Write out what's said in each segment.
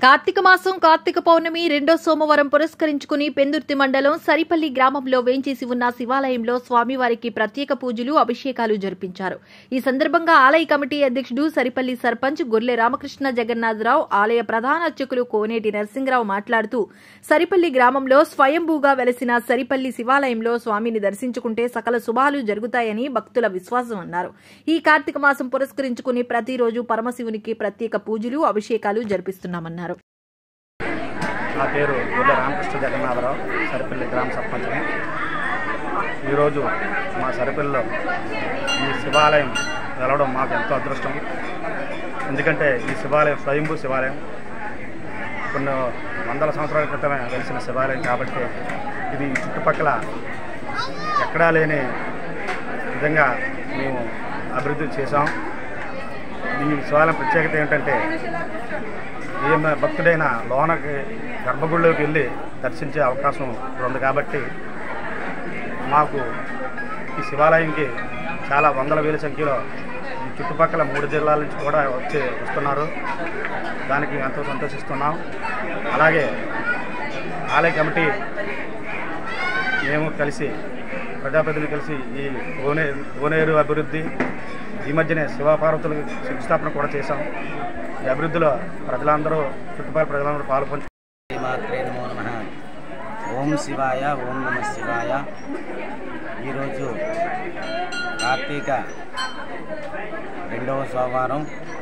కార్తీక మాసం కార్తీక పౌర్ణమి రెండో సోమవారం పురస్కరించుకుని పెందుర్తి మండలం సరిపల్లి గ్రామంలో వేంచేసి ఉన్న శివాలయంలో స్వామివారికి ప్రత్యేక పూజలు అభిషేకాలు జరిపించారు ఈ సందర్భంగా ఆలయ కమిటీ అధ్యక్షుడు సరిపల్లి సర్పంచ్ గొర్లె రామకృష్ణ జగన్నాథరావు ఆలయ ప్రధాన అర్చకులు కోనేటి నరసింహరావు మాట్లాడుతూ సరిపల్లి గ్రామంలో స్వయంభూగా వెలసిన సరిపల్లి శివాలయంలో స్వామిని దర్శించుకుంటే సకల శుభాలు జరుగుతాయని భక్తుల విశ్వాసం అన్నారు ఈ కార్తీక మాసం పురస్కరించుకుని ప్రతిరోజు పరమశివునికి ప్రత్యేక పూజలు అభిషేకాలు జరిపిస్తున్నామన్నారు నా పేరు గుడ్ల రామకృష్ణ జగన్నాథరావు సరిపల్లి గ్రామ సర్పంచ్ని ఈరోజు మా సరిపల్లిలో ఈ శివాలయం వెలవడం మాకు ఎంతో అదృష్టం ఎందుకంటే ఈ శివాలయం స్వయంభూ శివాలయం కొన్ని వందల సంవత్సరాల క్రితమే వెలిసిన శివాలయం కాబట్టి ఇది ఈ చుట్టుపక్కల ఎక్కడా లేని విధంగా మేము అభివృద్ధి చేశాం ఈ శివాలయం ప్రత్యేకత ఏంటంటే ఏ మ- భక్తుడైనా లోనకి గర్భగుడిలోకి వెళ్ళి దర్శించే అవకాశం ఇప్పుడు ఉంది కాబట్టి మాకు ఈ శివాలయంకి చాలా వందల వేల సంఖ్యలో ఈ చుట్టుపక్కల మూడు జిల్లాల నుంచి కూడా వచ్చి వస్తున్నారు దానికి ఎంతో సంతోషిస్తున్నాం అలాగే ఆలయ కమిటీ మేము కలిసి ప్రజాప్రతినిధులు కలిసి ఈ ఓనే ఓనేరు అభివృద్ధి ఈ మధ్యనే శివపార్వతులకు శంకుస్థాపన కూడా చేశాం ఈ అభివృద్ధిలో ప్రజలందరూ చుట్టుపక్కల ప్రజలందరూ పాల్పంచు శ్రీమాత్రే నమో నమ ఓం శివాయ ఓం నమ శివాయ ఈరోజు కార్తీక రెండవ సోమవారం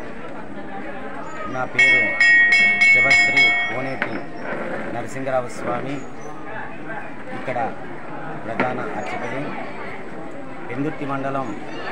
నా పేరు శివశ్రీ కోనేటి నరసింహరావు స్వామి ఇక్కడ ప్రధాన అర్చకులు పెందుర్తి మండలం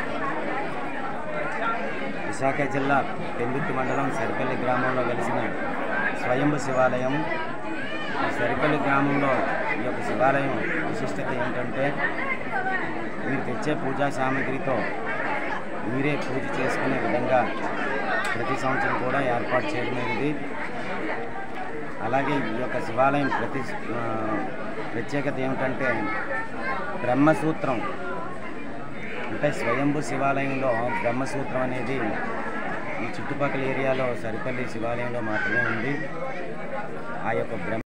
విశాఖ జిల్లా పెందుర్తి మండలం సరిపల్లి గ్రామంలో వెలిసిన స్వయంభు శివాలయం ఈ సరిపల్లి గ్రామంలో ఈ యొక్క శివాలయం విశిష్టత ఏంటంటే మీరు తెచ్చే పూజా సామాగ్రితో మీరే పూజ చేసుకునే విధంగా ప్రతి సంవత్సరం కూడా ఏర్పాటు చేయడమైనది అలాగే ఈ యొక్క శివాలయం ప్రతి ఆ, ప్రత్యేకత ఏమిటంటే బ్రహ్మసూత్రం అంటే స్వయంభూ శివాలయంలో బ్రహ్మసూత్రం అనేది ఈ చుట్టుపక్కల ఏరియాలో సరిపల్లి శివాలయంలో మాత్రమే ఉంది ఆ యొక్క బ్రహ్మ